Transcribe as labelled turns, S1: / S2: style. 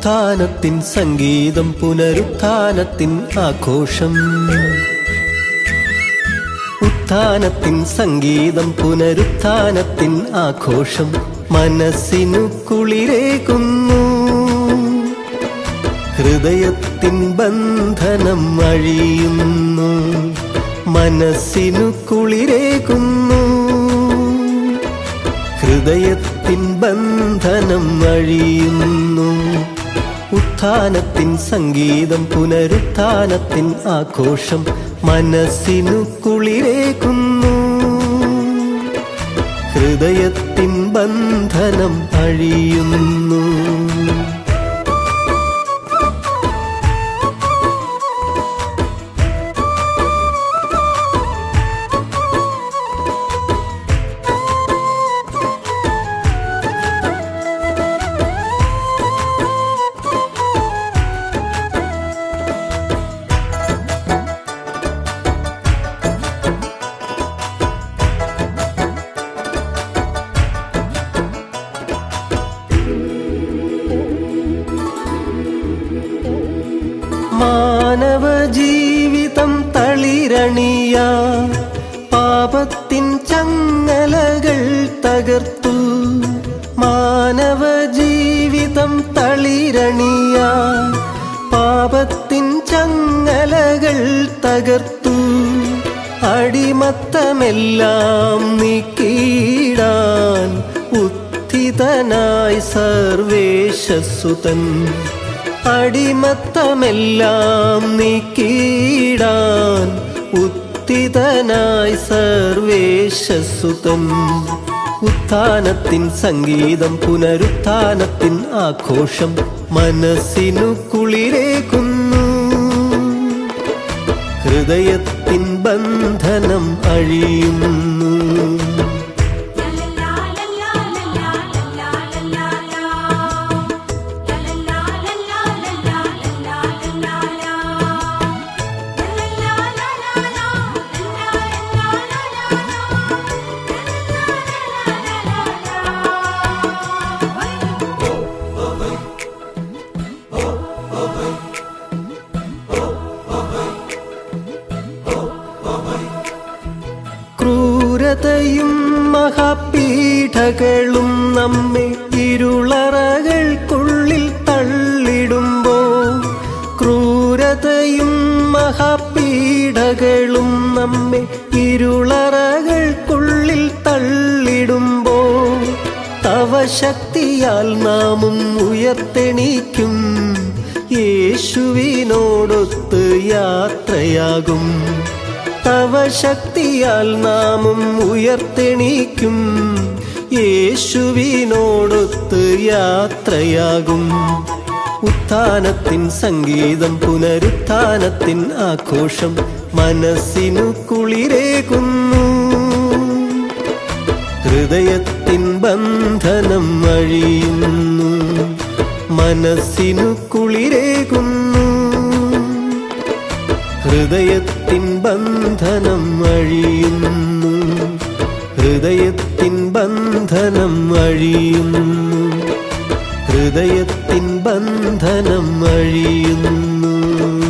S1: ഉത്ഥാനത്തിൻ സംഗീതം പുനരുത്ഥാനത്തിൻ ആഘോഷം ഉത്ഥാനത്തിൻ സംഗീതം പുനരുത്ഥാനത്തിൻ ആഘോഷം മനസ്സിനു കുളിരേകുന്നു ഹൃദയത്തിൻ ബന്ധനം അഴിയുന്നു മനസ്സിനു കുളിരേകുന്നു ഹൃദയത്തിൻ ബന്ധനം അഴിയുന്നു ഉത്ഥാനത്തിൻ സംഗീതം പുനരുത്ഥാനത്തിൻ ആഘോഷം മനസ്സിനു കുളിരേകുന്നു ഹൃദയത്തിൻ ബന്ധനം അഴിയുന്നു മാനവ ജീവിതം തളിരണിയ പാപത്തിൻ ചങ്ങലകൾ തകർത്തു മാനവ ജീവിതം തളിരണിയ പാപത്തിൻ ചങ്ങലകൾ തകർത്തു അടിമത്തമെല്ലാം നീക്കിയിടാൻ ഉത്ഥിതനായി സർവേശസുതൻ അടിമത്തമെല്ലാം നീക്കിയിടാൻ ഉത്തിതനായി സർവേശസുതം ഉത്ഥാനത്തിൻ സംഗീതം പുനരുത്ഥാനത്തിൻ ആഘോഷം മനസ്സിനു കുളിരേകുന്നു ഹൃദയത്തിൻ ബന്ധനം അഴിയുന്നു ക്രൂരതയും മഹാപീഠകളും നമ്മെ ഇരുളറകൾക്കുള്ളിൽ തള്ളിടുമ്പോ ക്രൂരതയും മഹാപീഠകളും നമ്മെ ഇരുളറകൾക്കുള്ളിൽ തള്ളിടുമ്പോ തവ ശക്തിയാൽ നാമും ഉയർത്തെണീക്കും യേശുവിനോടൊത്ത് യാത്രയാകും തവ ശക്തിയാൽ നാമും ഉയർത്തെണീക്കും യേശുവിനോടൊത്ത് യാത്രയാകും ഉത്ഥാനത്തിൻ സംഗീതം പുനരുത്ഥാനത്തിൻ ആഘോഷം മനസ്സിനു കുളിരേകുന്നു ഹൃദയത്തിൻ ബന്ധനം അഴിയുന്നു മനസ്സിനു കുളിരേകുന്നു ഹൃദയത്തിൻ ബന്ധനം അഴിയുന്നു ഹൃദയത്തിൻ ബന്ധനം അഴിയുന്നു ഹൃദയത്തിൻ ബന്ധനം അഴിയുന്നു